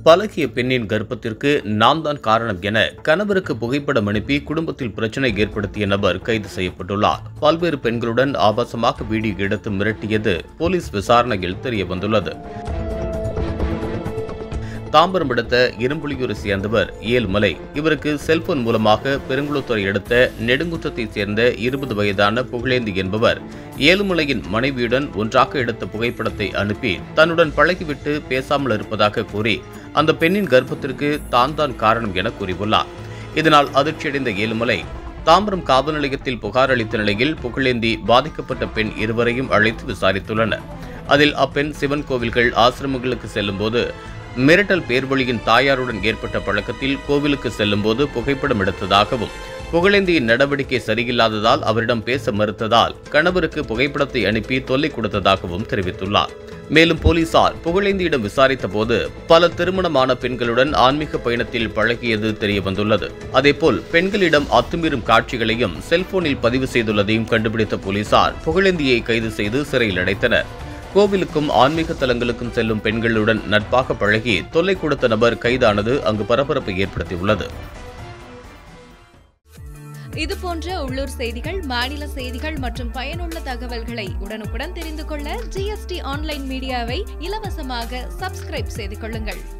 பழகிய பெண்ணின் கர்ப்பத்திற்கு நான் தான் காரணம் என கணவருக்கு புகைப்படம் அனுப்பி குடும்பத்தில் பிரச்சனை ஏற்படுத்திய நபர் கைது செய்யப்பட்டுள்ளார் பல்வேறு பெண்களுடன் ஆபாசமாக வீடியோ எடுத்து மிரட்டியது போலீஸ் விசாரணையில் தெரியவந்துள்ளது தாம்பரம் அடுத்த இரும்புலியூரை சேர்ந்தவர் ஏழுமலை இவருக்கு செல்போன் மூலமாக பெருங்குளத்துறை அடுத்த நெடுங்குற்றத்தைச் சேர்ந்த இருபது வயதான புகழேந்தி என்பவர் ஏழுமலையின் மனைவியுடன் ஒன்றாக எடுத்த புகைப்படத்தை அனுப்பி தன்னுடன் பழகிவிட்டு பேசாமல் இருப்பதாக கூறி அந்த பெண்ணின் கர்ப்பத்திற்கு தான் தான் காரணம் என கூறியுள்ளார் இதனால் அதிர்ச்சியடைந்த ஏழுமலை தாம்பரம் காவல் நிலையத்தில் புகார் அளித்த நிலையில் புகழேந்தி பாதிக்கப்பட்ட பெண் இருவரையும் அழைத்து விசாரித்துள்ளனர் அதில் அப்பெண் சிவன் கோவில்கள் ஆசிரமங்களுக்கு செல்லும்போது மிரட்டல் பேர்வழியின் தாயாருடன் ஏற்பட்ட பழக்கத்தில் கோவிலுக்கு செல்லும்போது புகைப்படம் எடுத்ததாகவும் புகழேந்தியின் நடவடிக்கை சரியில்லாததால் அவரிடம் பேச மறுத்ததால் கணவருக்கு புகைப்படத்தை அனுப்பி தொல்லை கொடுத்ததாகவும் தெரிவித்துள்ளார் மேலும் போலீசார் புகழேந்தியிடம் விசாரித்த போது பல திருமணமான பெண்களுடன் ஆன்மீக பயணத்தில் பழகியது தெரிய வந்துள்ளது அதேபோல் பெண்களிடம் அத்துமீறும் காட்சிகளையும் செல்போனில் பதிவு செய்துள்ளதையும் கண்டுபிடித்த போலீசார் புகழேந்தியை கைது செய்து சிறையில் அடைத்தனர் கோவிலுக்கும் ஆன்மீக தலங்களுக்கும் செல்லும் பெண்களுடன் நட்பாக பழகி தொல்லை கொடுத்த நபர் கைதானது அங்கு பரபரப்பை ஏற்படுத்தியுள்ளது இது போன்ற உள்ளூர் செய்திகள் மாநில செய்திகள் மற்றும் பயனுள்ள தகவல்களை உடனுக்குடன் தெரிந்து கொள்ள ஜிஎஸ்டி ஆன்லைன் மீடியாவை இலவசமாக சப்ஸ்கிரைப் செய்து கொள்ளுங்கள்